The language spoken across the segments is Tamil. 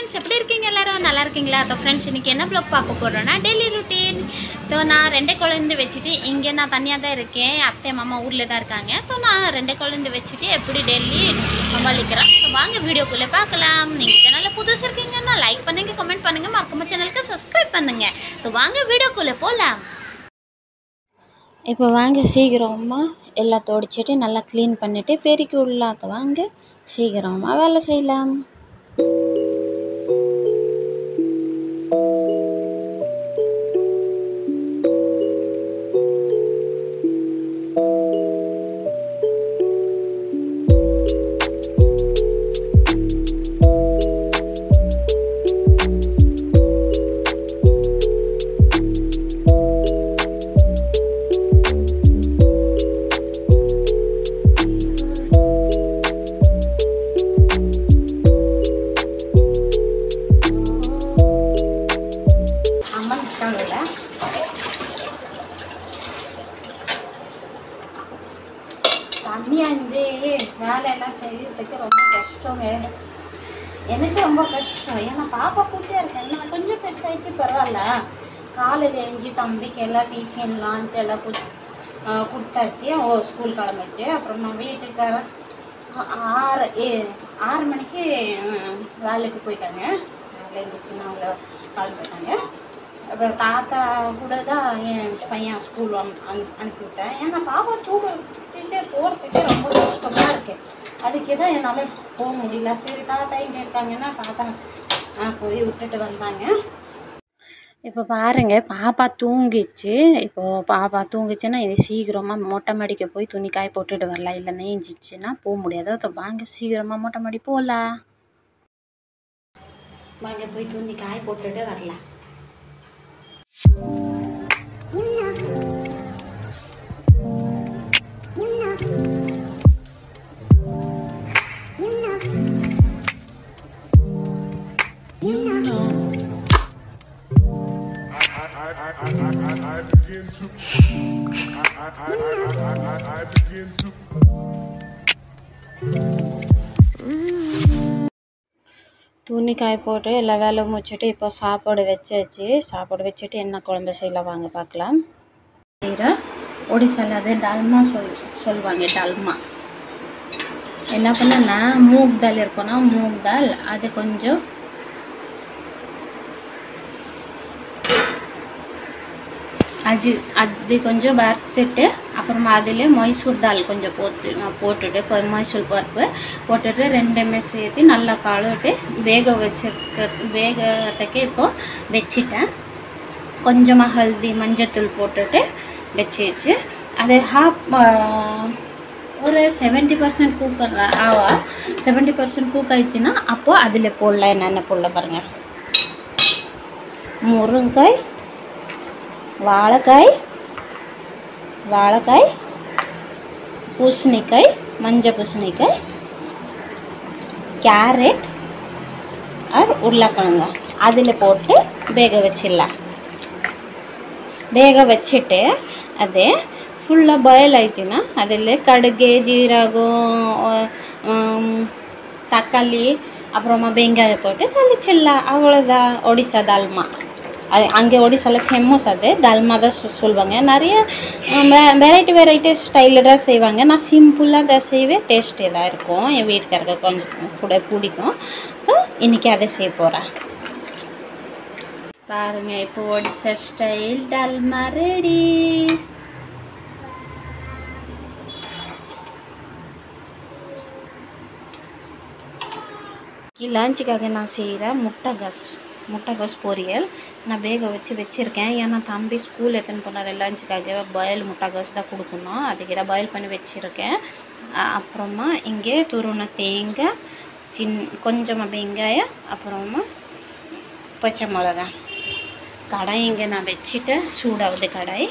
ஃப்ரெண்ட்ஸ் எப்படி இருக்கீங்க எல்லாரும் நல்லா இருக்கீங்களா அப்போ ஃப்ரெண்ட்ஸ் இன்னைக்கு என்ன ப்ளாக் பார்க்க போகிறோன்னா டெய்லி ருட்டீன் ஸோ நான் ரெண்டே குழந்தை வச்சுட்டு இங்கே நான் தனியாக தான் இருக்கேன் அத்தை மாமா ஊரில் தான் இருக்காங்க ஸோ நான் ரெண்டே குழந்தை வச்சுட்டு எப்படி டெய்லி சமாளிக்கிறேன் ஸோ வாங்க வீடியோக்குள்ளே பார்க்கலாம் நீங்கள் சேனலில் புதுசு இருக்கீங்கன்னா லைக் பண்ணுங்கள் கமெண்ட் பண்ணுங்கள் மறக்காம சேனலுக்கு சப்ஸ்கிரைப் பண்ணுங்கள் ஸோ வாங்க வீடியோக்குள்ளே போகலாம் இப்போ வாங்க சீக்கிரமா எல்லாம் துடைச்சிட்டு நல்லா க்ளீன் பண்ணிவிட்டு பெருக்கி விடலாம் வாங்க சீக்கிரமாக வேலை செய்யலாம் அம்மா இருக்காங்கல்ல தண்ணியாக இருந்து வேலையெல்லாம் செய்யறதுக்கு ரொம்ப கஷ்டங்க எனக்கு ரொம்ப கஷ்டம் ஏன்னா பாப்பா கூட்டியா இருக்கேன் நான் கொஞ்சம் பெருசாயிடுச்சு பரவாயில்ல காலையில் எஞ்சி தம்பிக்கு எல்லாம் டிஃபின் லஞ்ச் எல்லாம் குத் ஆஹ் கொடுத்தாச்சு ஓ ஸ்கூல் கிளம்பிச்சு அப்புறம் நான் வீட்டுக்கார ஆ- ஆறு ஏ ஆறு மணிக்கு ம், வேலைக்கு போயிட்டாங்க வேலை இருந்துச்சுன்னா அவங்க கிளம்பிட்டாங்க அப்புறம் தாத்தா கூட தான் என் பையன் ஸ்கூல் அனுப்பி விட்டேன் ஏன்னா பாப்பா தூக்கிட்டே போகிறதுக்கே ரொம்ப கஷ்டமாக இருக்கு அதுக்கு தான் என்னால் போக முடியல சரி தாத்தா இங்கே இருக்காங்கன்னா தாத்தா ஆ, போய் விட்டுட்டு வந்தாங்க இப்போ பாருங்க பாப்பா தூங்கிச்சு இப்போ பாப்பா தூங்கிச்சுன்னா இது சீக்கிரமாக மொட்டை மாடிக்கு போய் துணி காய போட்டுட்டு வரலாம் இல்லை நெஞ்சிச்சுன்னா போக முடியாது அப்போ வாங்க சீக்கிரமாக மொட்டை மாடி போகலாம் வாங்க போய் துணி காய போட்டுட்டு வரலாம் I, I, I, I, I begin to. I, I, I, I, I, I, I begin to. துணி காய போட்டு எல்லா வேலையும் முடிச்சுட்டு இப்போ சாப்பாடு வச்சாச்சு சாப்பாடு வச்சுட்டு என்ன குழம்பு செய்யலாம் வாங்க பார்க்கலாம் செய்கிறேன் ஒடிசால அது டால்மா சொல் சொல்லுவாங்க டால்மா என்ன பண்ணேன்னா மூக் தால் இருக்கும்னா மூக் தால் அது கொஞ்சம் அது அது கொஞ்சம் வறுத்துட்டு அப்புறமா அதில் மைசூர் தால் கொஞ்சம் போட்டு நான் போட்டுட்டு இப்போ மைசூர் பருப்பு போட்டுட்டு ரெண்டுமே சேர்த்து நல்லா கழுவிட்டு வேக வச்சிருக்க வேகத்துக்கு இப்போ வச்சிட்டேன் கொஞ்சமாக ஹல்தி மஞ்சத்தூள் போட்டுட்டு வச்சிருச்சு அது ஹாஃப் ஒரு செவன்ட்டி பர்சன்ட் குக் ஆவா செவன்ட்டி பர்சன்ட் குக் ஆயிடுச்சுன்னா அப்போது அதில் போடலாம் என்னென்ன போடலாம் பாருங்கள் முருங்காய் வாழைக்காய் வாழைக்காய் பூசணிக்காய் மஞ்சள் பூசணிக்காய் கேரட் আর உருளைக்கிழங்கு அதில் போட்டு வேக வச்சிடலாம் வேக வச்சுட்டு அது ஃபுல்லாக பாயில் ஆயிடுச்சுன்னா அதில் கடுகு ஜீரகம் ஆம், தக்காளி அப்புறமா வெங்காயம் போட்டு தாளிச்சிடலாம் அவ்வளோதான் ஒடிசா தால்மா அது அங்கே ஒடிசாவில் ஃபேமஸ் அது தால்மா தான் சொ- சொல்லுவாங்க நிறைய வெரைட்டி வெரைட்டி ஸ்டைலில் தான் செய்வாங்க நான் சிம்பிளாக தான் செய்வேன் டேஸ்ட் இதாக இருக்கும் என் வீட்டுக்காரருக்கு கொஞ்சம் கூட பிடிக்கும் ஸோ இன்றைக்கி அதை செய்ய போகிறேன் பாருங்க இப்போ ஒடிசா ஸ்டைல் டால்மா ரெடி லஞ்சுக்காக நான் செய்கிறேன் முட்டைகோஸ் முட்டைகோஸ் பொரியல் நான் வேக வச்சு வச்சுருக்கேன் ஏன்னா தம்பி ஸ்கூல் எடுத்துன்னு போனார் லஞ்சுக்காக பாயில் முட்டைகோஸ் தான் கொடுக்கணும் அதுக்கு தான் பாயில் பண்ணி வச்சுருக்கேன் அ- அப்புறமா இங்கே துருவன தேங்காய் சின் கொஞ்சமாக வெங்காயம் அப்புறமா பச்சை மிளகா கடாய் இங்கே நான் வச்சுட்டேன் சூடாகுது கடாய்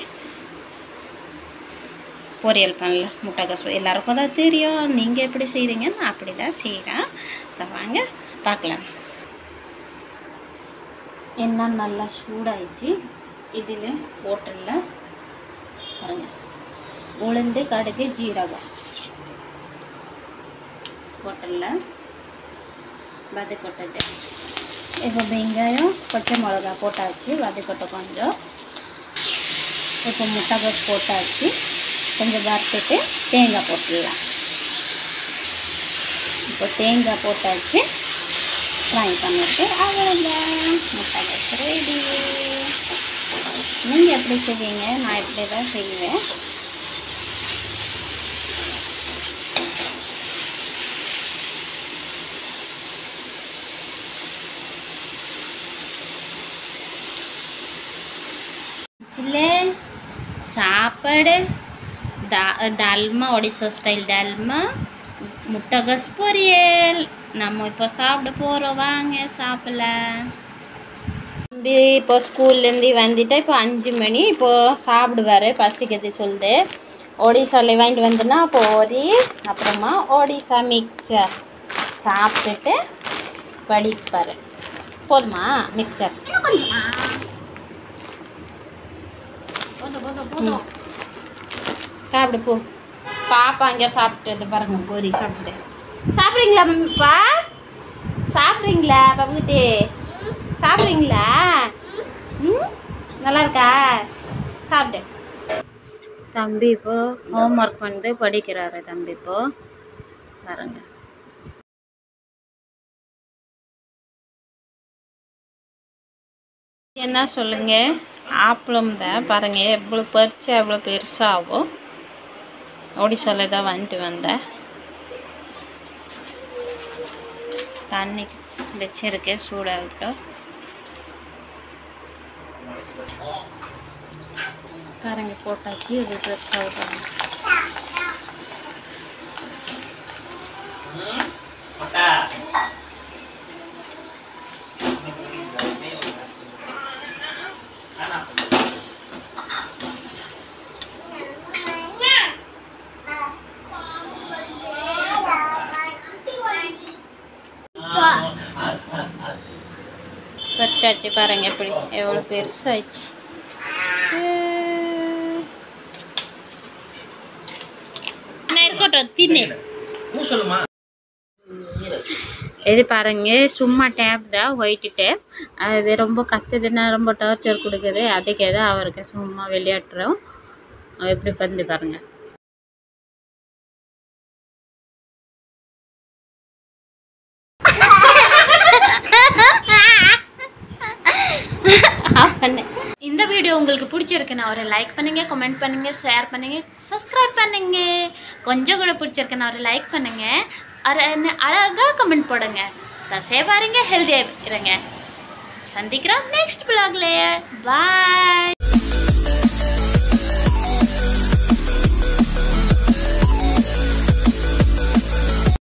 பொரியல் பண்ணல முட்டைக்கோஸ் எல்லாருக்கும் தான் தெரியும் நீங்கள் எப்படி செய்கிறீங்க நான் அப்படி தான் செய்கிறேன் அதை வாங்க பார்க்கலாம் எண்ணெய் நல்லா சூடாயிடுச்சு இதில் போட்டுடலாம் பாருங்க உளுந்து கடுகு ஜீரகம் போட்டுடலாம் வதக்கொட்டது இப்போ வெங்காயம் பச்சை மிளகா போட்டாச்சு வதக்கட்டும் கொஞ்சம் இப்போ முட்டைகோஸ் போட்டாச்சு கொஞ்சம் வறுத்துட்டு தேங்காய் போட்டுடலாம் இப்போ தேங்காய் போட்டாச்சு ஃப்ரை பண்ணிட்டு அவ்வளோதான் முட்டைகோஸ் ரெடி நீங்கள் எப்படி செய்வீங்க நான் இப்படி தான் செய்வேன் చిల్లే சாப்பாடு தா டால்மா ஒடிசா ஸ்டைல் டால்மா முட்டைகோஸ் பொரியல் நம்ம இப்போ சாப்பிட போகிறோம் வாங்க சாப்பிடலாம் தம்பி இப்போ ஸ்கூல்லேருந்து வந்துட்டு இப்போ அஞ்சு மணி இப்போ சாப்பிடுவாரு பசிக்குது சொல்லுது ஒடிசாவில் வாங்கிட்டு வந்தேன்னா பொரி அப்புறமா ஒடிசா மிக்சர் சாப்பிட்டுட்டு படிப்பார் போதுமா மிக்சர் கொஞ்சமா போதும் போதும் போதும் சாப்பிடு போ பாப்பா அங்கே சாப்பிட்டது பாருங்க பொரி சாப்பிட்டு சாப்பிட்றீங்களா பா சாப்பிட்றீங்களா பாப்புக்கிட்டே சாப்பிட்றீங்களா ம் நல்லா இருக்கா சாப்பிட்டு தம்பி இப்போ ஹோம் ஒர்க் வந்து படிக்கிறாரு தம்பி இப்போ பாருங்க என்ன சொல்லுங்க ஆப்பளம் தான் பாருங்க எவ்வளோ பறிச்சு எவ்வளோ பெருசாகும் ஒடிசாவில் தான் வந்துட்டு வந்தேன் தண்ணி வச்சிருக்கேன் சூடாகட்டும் பாருங்க போட்டாச்சு இது பெருசாகட்டும் பறிச்சாச்சு பாருங்க எப்படி எவ்வளோ பெருசாச்சு நான் இருக்கட்டும் தின்னு இது பாருங்க சும்மா டேப் தான் ஒயிட் டேப் அது ரொம்ப கத்துதுன்னா ரொம்ப டார்ச்சர் கொடுக்குது அதுக்கு தான் அவருக்கு சும்மா விளையாட்டுறோம் எப்படி வந்து பாருங்க இந்த வீடியோ உங்களுக்கு பிடிச்சிருக்குன்னா ஒரு லைக் பண்ணுங்க கமெண்ட் பண்ணுங்க ஷேர் பண்ணுங்க சப்ஸ்கிரைப் பண்ணுங்க கொஞ்சம் கூட பிடிச்சிருக்குன்னா ஒரு லைக் பண்ணுங்க அர- அழகா கமெண்ட் போடுங்க தசே பாருங்க ஹெல்த்தியாக இருங்க சந்திக்கிறோம் நெக்ஸ்ட் பிளாக்ல பாய்